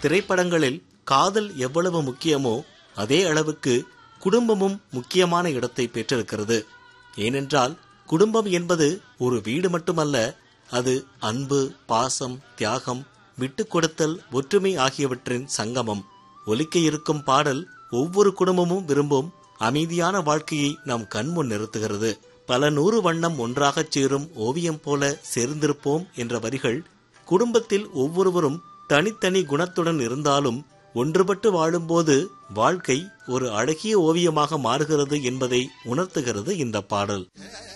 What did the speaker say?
திரைப்படங்களில் காதல் எவ்வளவு முக்கியமோ அதே அளவுக்கு குடும்பமும் முக்கியமான இடத்தை பெற்றிருக்கிறது ஏனென்றால் குடும்பம் என்பது ஒரு வீடு மட்டுமல்ல அது அன்பு பாசம் தியாகம் விட்டுக் கொடுத்தல் ஒற்றுமை ஆகியவற்றின் சங்கமம் ஒலிக்க இருக்கும் பாடல் ஒவ்வொரு குடும்பமும் விரும்பும் அமைதியான வாழ்க்கையை நம் கண்முன் நிறுத்துகிறது பல நூறு வண்ணம் ஒன்றாகச் சேரும் ஓவியம் போல சேர்ந்திருப்போம் என்ற வரிகள் குடும்பத்தில் ஒவ்வொருவரும் தனித்தனி குணத்துடன் இருந்தாலும் ஒன்றுபட்டு வாழும்போது வாழ்க்கை ஒரு அழகிய ஓவியமாக மாறுகிறது என்பதை உணர்த்துகிறது இந்த பாடல்